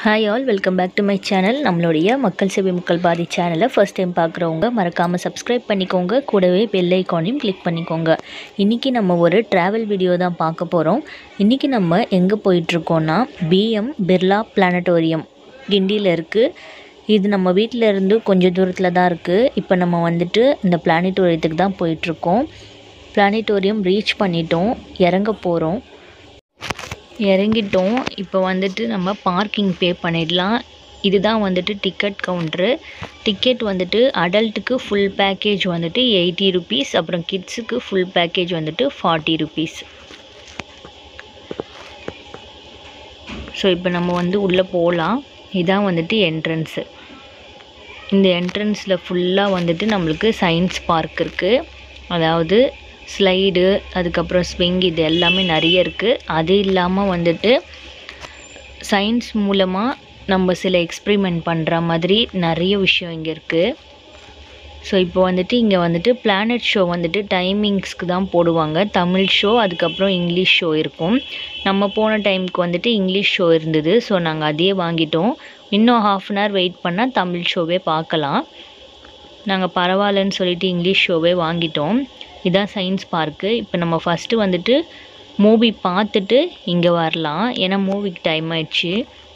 Hi all welcome back to my channel நம்மளுடைய மக்கள் சேவை மக்கள் பாதி சேனலை ஃபர்ஸ்ட் டைம் பார்க்குறவங்க மறக்காமல் சப்ஸ்கிரைப் பண்ணிக்கோங்க கூடவே பெல் ஐக்கானையும் கிளிக் பண்ணிக்கோங்க இன்றைக்கி நம்ம ஒரு ட்ராவல் வீடியோ தான் பார்க்க போகிறோம் இன்றைக்கி நம்ம எங்கே போயிட்டுருக்கோன்னா பிஎம் பிர்லா பிளானட்டோரியம் கிண்டியில் இருக்குது இது நம்ம வீட்டில் இருந்து கொஞ்சம் தூரத்தில் தான் இருக்குது இப்போ நம்ம வந்துட்டு இந்த பிளானட்டோரியத்துக்கு தான் போயிட்டுருக்கோம் பிளானட்டோரியம் ரீச் பண்ணிட்டோம் இறங்க போகிறோம் இறங்கிட்டோம் இப்போ வந்துட்டு நம்ம பார்க்கிங் பே பண்ணிடலாம் இதுதான் வந்துட்டு டிக்கெட் கவுண்ட்ரு டிக்கெட் வந்துட்டு அடல்ட்டுக்கு ஃபுல் பேக்கேஜ் வந்துட்டு எயிட்டி ருபீஸ் அப்புறம் கிட்ஸுக்கு ஃபுல் பேக்கேஜ் வந்துட்டு ஃபார்ட்டி ருபீஸ் ஸோ இப்போ நம்ம வந்து உள்ளே போகலாம் இதான் வந்துட்டு என்ட்ரன்ஸு இந்த என்ட்ரன்ஸில் ஃபுல்லாக வந்துட்டு நம்மளுக்கு சயின்ஸ் பார்க் இருக்குது அதாவது ஸ்லைடு அதுக்கப்புறம் ஸ்விங் இது எல்லாமே நிறைய இருக்குது அது இல்லாமல் வந்துட்டு சயின்ஸ் மூலமாக நம்ம சில எக்ஸ்பிரிமெண்ட் பண்ணுற மாதிரி நிறைய விஷயம் இங்கே இருக்குது ஸோ இப்போ வந்துட்டு இங்கே வந்துட்டு பிளானட் ஷோ வந்துட்டு டைமிங்ஸ்க்கு தான் போடுவாங்க தமிழ் ஷோ அதுக்கப்புறம் இங்கிலீஷ் ஷோ இருக்கும் நம்ம போன டைமுக்கு வந்துட்டு இங்கிலீஷ் ஷோ இருந்தது ஸோ நாங்கள் அதையே வாங்கிட்டோம் இன்னும் ஹாஃப் அன் ஹவர் வெயிட் பண்ணால் தமிழ் ஷோவே பார்க்கலாம் நாங்கள் பரவாயில்லன்னு சொல்லிட்டு இங்கிலீஷ் ஷோவே வாங்கிட்டோம் இதான் சயின்ஸ் பார்க்கு இப்போ நம்ம ஃபஸ்ட்டு வந்துட்டு மூவி பார்த்துட்டு இங்கே வரலாம் ஏன்னா மூவிக்கு டைம் ஆயிடுச்சு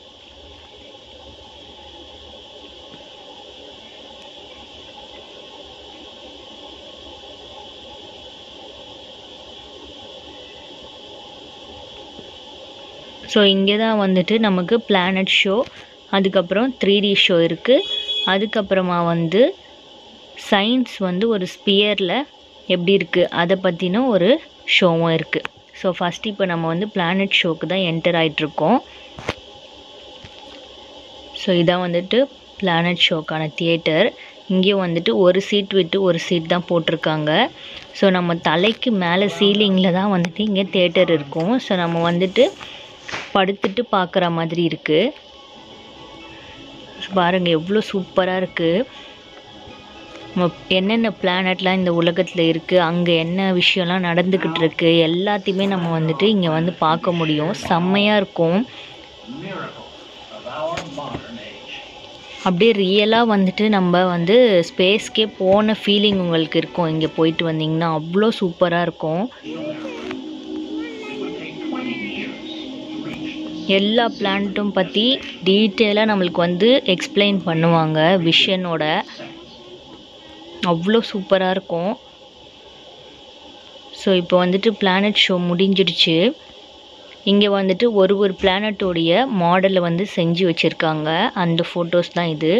ஸோ இங்கே தான் வந்துட்டு நமக்கு பிளானட் ஷோ அதுக்கப்புறம் த்ரீ டி ஷோ இருக்குது அதுக்கப்புறமா வந்து சயின்ஸ் வந்து ஒரு ஸ்பியரில் எப்படி இருக்குது அதை பற்றின ஒரு ஷோவும் இருக்குது ஸோ ஃபஸ்ட் இப்போ நம்ம வந்து பிளானட் ஷோக்கு தான் என்டர் ஆகிட்ருக்கோம் ஸோ இதான் வந்துட்டு பிளானட் ஷோக்கான தியேட்டர் இங்கேயும் வந்துட்டு ஒரு சீட் விட்டு ஒரு சீட் தான் போட்டிருக்காங்க ஸோ நம்ம தலைக்கு மேலே சீலிங்கில் தான் வந்துட்டு இங்கே தேட்டர் இருக்கும் ஸோ நம்ம வந்துட்டு படுத்துட்டு பார்க்குற மாதிரி இருக்குது பாருங்கள் எவ்வளோ சூப்பராக இருக்குது நம்ம என்னென்ன பிளானட்லாம் இந்த உலகத்தில் இருக்குது அங்கே என்ன விஷயம்லாம் நடந்துக்கிட்டு இருக்கு எல்லாத்தையுமே நம்ம வந்துட்டு இங்கே வந்து பார்க்க முடியும் செம்மையாக இருக்கும் அப்படியே ரியலாக வந்துட்டு நம்ம வந்து ஸ்பேஸ்க்கே போன ஃபீலிங் உங்களுக்கு இருக்கும் இங்கே போயிட்டு வந்தீங்கன்னா அவ்வளோ சூப்பராக இருக்கும் எல்லா பிளான்ட்டும் பற்றி டீட்டெயிலாக நம்மளுக்கு வந்து எக்ஸ்பிளைன் பண்ணுவாங்க விஷனோட அவ்வளோ சூப்பராக இருக்கும் ஸோ இப்போ வந்துட்டு பிளானட் ஷோ முடிஞ்சிடுச்சு இங்கே வந்துட்டு ஒரு ஒரு பிளானட்டோடைய மாடலை வந்து செஞ்சு வச்சுருக்காங்க அந்த ஃபோட்டோஸ் தான் இது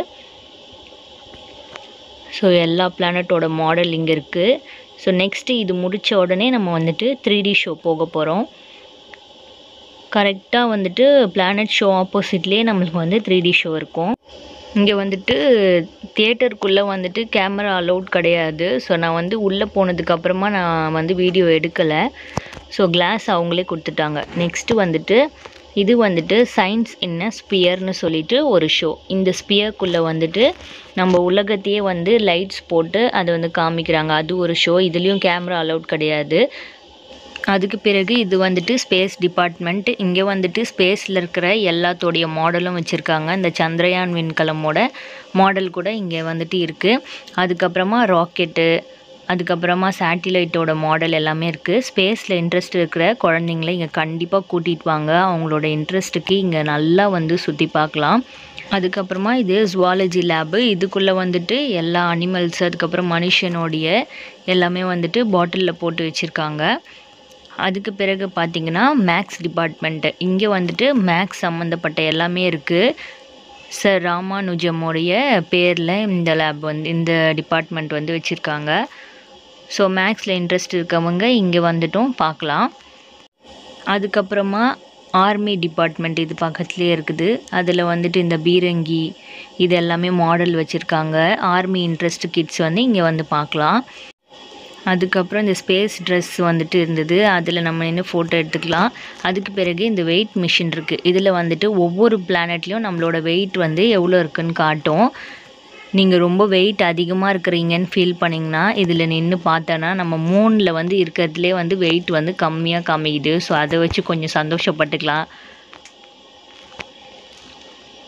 ஸோ எல்லா பிளானட்டோட மாடல் இங்கே இருக்குது ஸோ நெக்ஸ்ட்டு இது முடித்த உடனே நம்ம வந்துட்டு த்ரீ டி ஷோ போக போகிறோம் கரெக்டாக வந்துட்டு பிளானட் ஷோ ஆப்போசிட்லேயே நம்மளுக்கு வந்து த்ரீ டி ஷோ இருக்கும் இங்கே வந்துட்டு தியேட்டருக்குள்ளே வந்துட்டு கேமரா அலௌட் கிடையாது ஸோ நான் வந்து உள்ளே போனதுக்கப்புறமா நான் வந்து வீடியோ எடுக்கலை ஸோ கிளாஸ் அவங்களே கொடுத்துட்டாங்க நெக்ஸ்ட்டு வந்துட்டு இது வந்துட்டு சயின்ஸ் இன்ன ஸ்பியர்னு சொல்லிட்டு ஒரு ஷோ இந்த ஸ்பியர்க்குள்ளே வந்துட்டு நம்ம உலகத்தையே வந்து லைட்ஸ் போட்டு அதை வந்து காமிக்கிறாங்க அது ஒரு ஷோ இதுலேயும் கேமரா அலௌட் கிடையாது அதுக்கு பிறகு இது வந்துட்டு ஸ்பேஸ் டிபார்ட்மெண்ட் இங்கே வந்துட்டு ஸ்பேஸில் இருக்கிற எல்லாத்தோடைய மாடலும் வச்சுருக்காங்க இந்த சந்திரயான் விண்கலமோட மாடல் கூட இங்கே வந்துட்டு இருக்குது அதுக்கப்புறமா ராக்கெட்டு அதுக்கப்புறமா சேட்டிலைட்டோட மாடல் எல்லாமே இருக்குது ஸ்பேஸில் இன்ட்ரெஸ்ட் இருக்கிற குழந்தைங்கள இங்கே கண்டிப்பாக கூட்டிகிட்டு வாங்க அவங்களோட இன்ட்ரெஸ்ட்டுக்கு இங்கே நல்லா வந்து சுற்றி பார்க்கலாம் அதுக்கப்புறமா இது ஜுவாலஜி லேபு இதுக்குள்ளே வந்துட்டு எல்லா அனிமல்ஸ் அதுக்கப்புறம் மனுஷனுடைய எல்லாமே வந்துட்டு பாட்டிலில் போட்டு வச்சுருக்காங்க அதுக்கு பிறகு பார்த்திங்கன்னா மேக்ஸ் டிபார்ட்மெண்ட்டு இங்கே வந்துட்டு மேக்ஸ் சம்மந்தப்பட்ட எல்லாமே இருக்குது சார் ராமானுஜமோடைய பேரில் இந்த லேப் வந்து இந்த டிபார்ட்மெண்ட் வந்து வச்சுருக்காங்க ஸோ மேக்ஸில் இன்ட்ரெஸ்ட் இருக்கவங்க இங்கே வந்துட்டும் பார்க்கலாம் அதுக்கப்புறமா ஆர்மி டிபார்ட்மெண்ட் இது பக்கத்துலேயே இருக்குது அதில் வந்துட்டு இந்த பீரங்கி இது எல்லாமே மாடல் வச்சுருக்காங்க ஆர்மி இன்ட்ரெஸ்ட் கிட்ஸ் வந்து இங்கே வந்து பார்க்கலாம் அதுக்கப்புறம் இந்த ஸ்பேஸ் ட்ரெஸ் வந்துட்டு இருந்தது அதில் நம்ம நின்று ஃபோட்டோ எடுத்துக்கலாம் அதுக்கு பிறகு இந்த வெயிட் மிஷின் இருக்குது இதில் வந்துட்டு ஒவ்வொரு பிளானட்லேயும் நம்மளோட வெயிட் வந்து எவ்வளோ இருக்குன்னு காட்டும் நீங்கள் ரொம்ப வெயிட் அதிகமாக இருக்கிறீங்கன்னு ஃபீல் பண்ணிங்கன்னா இதில் நின்று பார்த்தோன்னா நம்ம மூணில் வந்து இருக்கிறதுலே வந்து வெயிட் வந்து கம்மியாக காமிக்குது ஸோ அதை வச்சு கொஞ்சம் சந்தோஷப்பட்டுக்கலாம்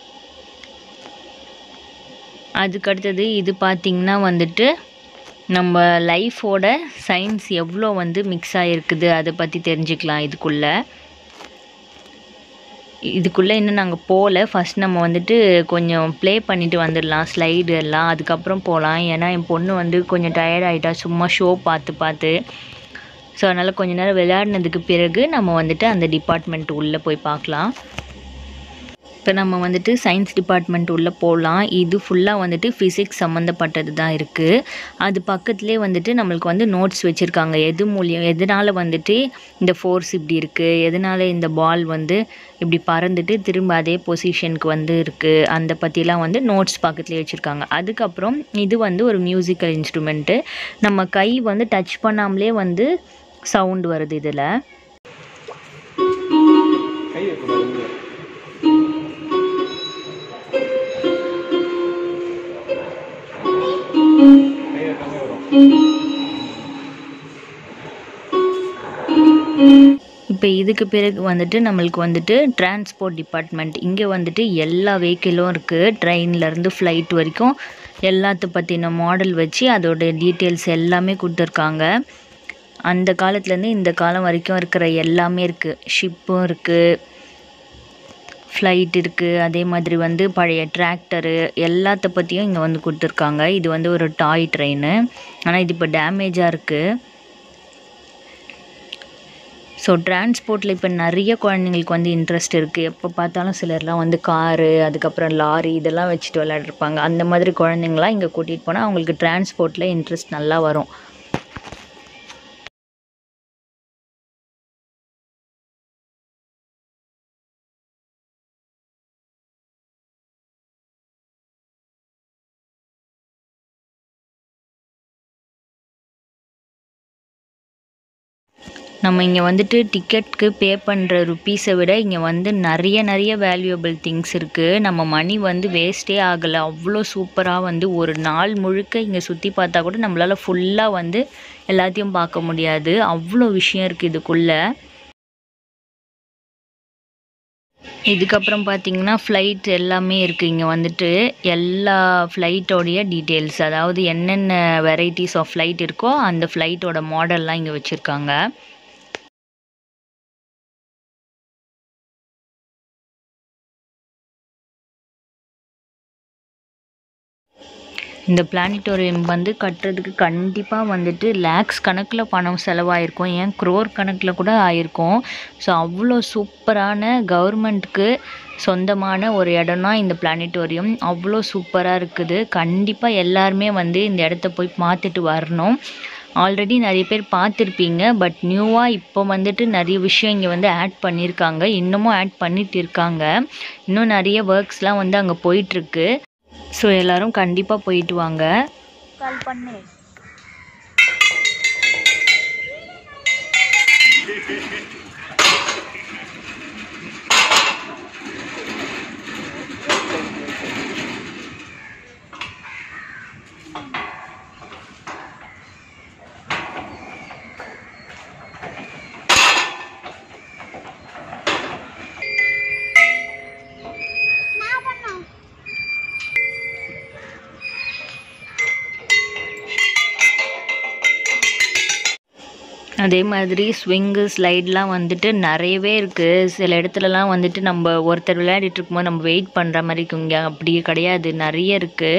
அதுக்கு அடுத்தது இது பார்த்திங்கன்னா வந்துட்டு நம்ம லைஃபோட சயின்ஸ் எவ்வளோ வந்து மிக்ஸ் ஆகிருக்குது அதை பற்றி தெரிஞ்சுக்கலாம் இதுக்குள்ளே இதுக்குள்ளே இன்னும் நாங்கள் போகல ஃபஸ்ட் நம்ம வந்துட்டு கொஞ்சம் ப்ளே பண்ணிட்டு வந்துடலாம் ஸ்லைடு எல்லாம் அதுக்கப்புறம் போகலாம் ஏன்னா என் பொண்ணு வந்து கொஞ்சம் டயர்ட் ஆகிட்டா சும்மா ஷோ பார்த்து பார்த்து ஸோ அதனால் கொஞ்ச நேரம் விளையாடினதுக்கு பிறகு நம்ம வந்துட்டு அந்த டிபார்ட்மெண்ட் உள்ளே போய் பார்க்கலாம் இப்போ நம்ம வந்துட்டு சயின்ஸ் டிபார்ட்மெண்ட் உள்ளே போகலாம் இது ஃபுல்லாக வந்துட்டு ஃபிசிக்ஸ் சம்மந்தப்பட்டது தான் இருக்குது அது பக்கத்துலேயே வந்துட்டு நம்மளுக்கு வந்து நோட்ஸ் வச்சுருக்காங்க எது மூலியம் எதனால் வந்துட்டு இந்த ஃபோர்ஸ் இப்படி இருக்குது எதனால் இந்த பால் வந்து இப்படி பறந்துட்டு திரும்ப அதே பொசிஷனுக்கு வந்து இருக்குது அந்த பற்றிலாம் வந்து நோட்ஸ் பக்கத்துலேயே வச்சுருக்காங்க அதுக்கப்புறம் இது வந்து ஒரு மியூசிக்கல் இன்ஸ்ட்ருமெண்ட்டு நம்ம கை வந்து டச் பண்ணாமலே வந்து சவுண்ட் வருது இதில் கை வைக்கக்கூடாது இங்க. கை வைக்காம வரும் இப்போ இதுக்கு பிறகு வந்துட்டு நம்மளுக்கு வந்துட்டு டிரான்ஸ்போர்ட் டிபார்ட்மெண்ட் இங்கே வந்துட்டு எல்லா வெஹிக்கிளும் இருக்குது ட்ரெயின்லேருந்து ஃப்ளைட் வரைக்கும் எல்லாத்த பற்றின மாடல் வச்சு அதோட டீட்டெயில்ஸ் எல்லாமே கொடுத்துருக்காங்க அந்த காலத்துலேருந்து இந்த காலம் வரைக்கும் இருக்கிற எல்லாமே இருக்குது ஷிப்பும் இருக்குது ஃப்ளைட் இருக்குது அதே மாதிரி வந்து பழைய டிராக்டரு எல்லாத்த பற்றியும் இங்கே வந்து கொடுத்துருக்காங்க இது வந்து ஒரு டாய் ட்ரெயின் ஆனால் இது இப்போ டேமேஜாக இருக்குது ஸோ டிரான்ஸ்போர்ட்டில் இப்போ நிறைய குழந்தைங்களுக்கு வந்து இன்ட்ரெஸ்ட் இருக்குது எப்போ பார்த்தாலும் சிலர்லாம் வந்து காரு அதுக்கப்புறம் லாரி இதெல்லாம் வச்சுட்டு விளையாடிருப்பாங்க அந்த மாதிரி குழந்தைங்களாம் இங்கே கூட்டிகிட்டு போனால் அவங்களுக்கு டிரான்ஸ்போர்ட்டில் இன்ட்ரெஸ்ட் நல்லா வரும் நம்ம இங்கே வந்துட்டு டிக்கெட்க்கு பே பண்ணுற ருப்பீஸை விட இங்கே வந்து நிறைய நிறைய வேல்யூபிள் திங்ஸ் இருக்குது நம்ம மணி வந்து வேஸ்ட்டே ஆகலை அவ்வளோ சூப்பராக வந்து ஒரு நாள் முழுக்க இங்கே சுற்றி பார்த்தா கூட நம்மளால் ஃபுல்லாக வந்து எல்லாத்தையும் பார்க்க முடியாது அவ்வளோ விஷயம் இருக்குது இதுக்குள்ளே இதுக்கப்புறம் பார்த்தீங்கன்னா ஃப்ளைட் எல்லாமே இருக்குது இங்கே வந்துட்டு எல்லா ஃப்ளைட்டோடைய டீட்டெயில்ஸ் அதாவது என்னென்ன வெரைட்டிஸ் ஆஃப் ஃப்ளைட் இருக்கோ அந்த ஃப்ளைட்டோட மாடல்லாம் இங்கே வச்சுருக்காங்க இந்த பிளானிட்டோரியம் வந்து கட்டுறதுக்கு கண்டிப்பாக வந்துட்டு லேக்ஸ் கணக்கில் பணம் செலவாயிருக்கும் ஏன் க்ரோர் கணக்கில் கூட ஆயிருக்கும் ஸோ அவ்வளோ சூப்பரான கவர்மெண்ட்டுக்கு சொந்தமான ஒரு இடம்னா இந்த பிளானிட்டோரியம் அவ்வளோ சூப்பராக இருக்குது கண்டிப்பாக எல்லாருமே வந்து இந்த இடத்த போய் பார்த்துட்டு வரணும் ஆல்ரெடி நிறைய பேர் பார்த்துருப்பீங்க பட் நியூவாக இப்போ வந்துட்டு நிறைய விஷயம் இங்கே வந்து ஆட் பண்ணியிருக்காங்க இன்னமும் ஆட் பண்ணிட்டு இருக்காங்க இன்னும் நிறைய ஒர்க்ஸ்லாம் வந்து அங்கே போயிட்டுருக்கு ஸோ எல்லாரும் கண்டிப்பாக போயிட்டு வாங்க கால் பண்ணு அதே மாதிரி ஸ்விங்கு ஸ்லைட்லாம் வந்துட்டு நிறையவே இருக்குது சில இடத்துலலாம் வந்துட்டு நம்ம ஒருத்தர் விளையாடிட்டு இருக்கும்போது நம்ம வெயிட் பண்ணுற மாதிரி இருக்கும் இங்கே அப்படி கிடையாது நிறைய இருக்குது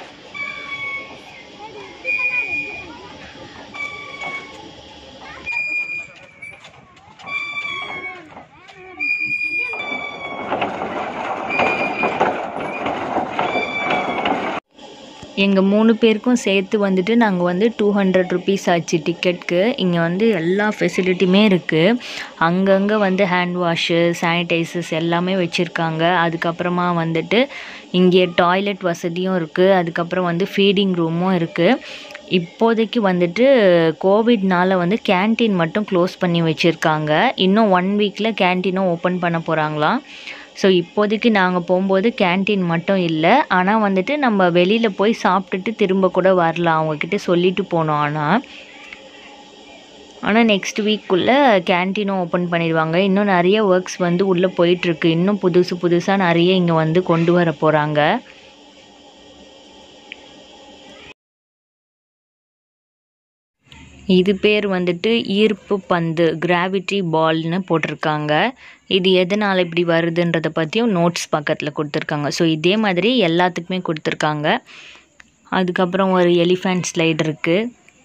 எங்கள் மூணு பேருக்கும் சேர்த்து வந்துட்டு நாங்கள் வந்து டூ ஹண்ட்ரட் ருபீஸ் ஆச்சு டிக்கெட்க்கு இங்கே வந்து எல்லா ஃபெசிலிட்டியுமே இருக்குது அங்கங்கே வந்து ஹேண்ட் வாஷு சானிடைசர்ஸ் எல்லாமே வச்சுருக்காங்க அதுக்கப்புறமா வந்துட்டு இங்கே டாய்லெட் வசதியும் இருக்குது அதுக்கப்புறம் வந்து ஃபீடிங் ரூமும் இருக்குது இப்போதைக்கு வந்துட்டு கோவிட்னால வந்து கேண்டீன் மட்டும் க்ளோஸ் பண்ணி வச்சுருக்காங்க இன்னும் ஒன் வீக்கில் கேண்டீனும் ஓப்பன் பண்ண போகிறாங்களாம் ஸோ இப்போதைக்கு நாங்கள் போகும்போது கேண்டீன் மட்டும் இல்லை ஆனால் வந்துட்டு நம்ம வெளியில் போய் சாப்பிட்டுட்டு திரும்ப கூட வரலாம் அவங்கக்கிட்ட சொல்லிட்டு போனோம் ஆனால் ஆனால் நெக்ஸ்ட் வீக்குள்ளே கேண்டீனும் ஓப்பன் பண்ணிடுவாங்க இன்னும் நிறைய ஒர்க்ஸ் வந்து உள்ளே போயிட்டுருக்கு இன்னும் புதுசு புதுசாக நிறைய இங்கே வந்து கொண்டு வர போகிறாங்க இது பேர் வந்துட்டு ஈர்ப்பு பந்து கிராவிட்டி பால்னு போட்டிருக்காங்க இது எதனால் இப்படி வருதுன்றதை பற்றியும் நோட்ஸ் பக்கத்தில் கொடுத்துருக்காங்க ஸோ இதே மாதிரி எல்லாத்துக்குமே கொடுத்துருக்காங்க அதுக்கப்புறம் ஒரு எலிஃபண்ட் ஸ்லைடு இருக்குது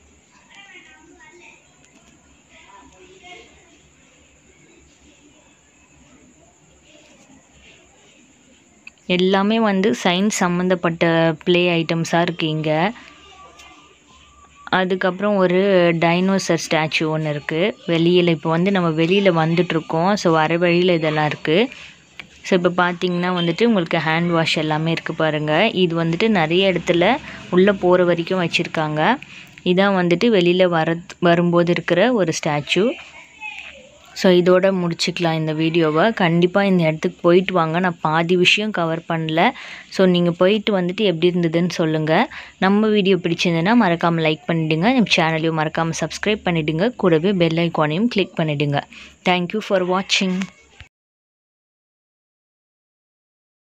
எல்லாமே வந்து சயின்ஸ் சம்மந்தப்பட்ட ப்ளே ஐட்டம்ஸாக இருக்குது இங்கே அதுக்கப்புறம் ஒரு டைனோசர் ஸ்டாச்சு ஒன்று இருக்குது வெளியில் இப்போ வந்து நம்ம வெளியில் வந்துட்ருக்கோம் ஸோ வர வழியில் இதெல்லாம் இருக்குது ஸோ இப்போ பார்த்தீங்கன்னா வந்துட்டு உங்களுக்கு ஹேண்ட் வாஷ் எல்லாமே இருக்குது பாருங்கள் இது வந்துட்டு நிறைய இடத்துல உள்ளே போகிற வரைக்கும் வச்சுருக்காங்க இதான் வந்துட்டு வெளியில் வர வரும்போது இருக்கிற ஒரு ஸ்டாச்சு ஸோ இதோட முடிச்சுக்கலாம் இந்த வீடியோவை கண்டிப்பாக இந்த இடத்துக்கு போயிட்டு வாங்க நான் பாதி விஷயம் கவர் பண்ணல ஸோ நீங்கள் போயிட்டு வந்துட்டு எப்படி இருந்ததுன்னு சொல்லுங்கள் நம்ம வீடியோ பிடிச்சிருந்ததுன்னா மறக்காமல் லைக் பண்ணிவிடுங்க நம்ம சேனலையும் மறக்காமல் சப்ஸ்கிரைப் பண்ணிவிடுங்க கூடவே பெல் ஐக்கானையும் கிளிக் பண்ணிவிடுங்க தேங்க்யூ ஃபார் வாட்சிங்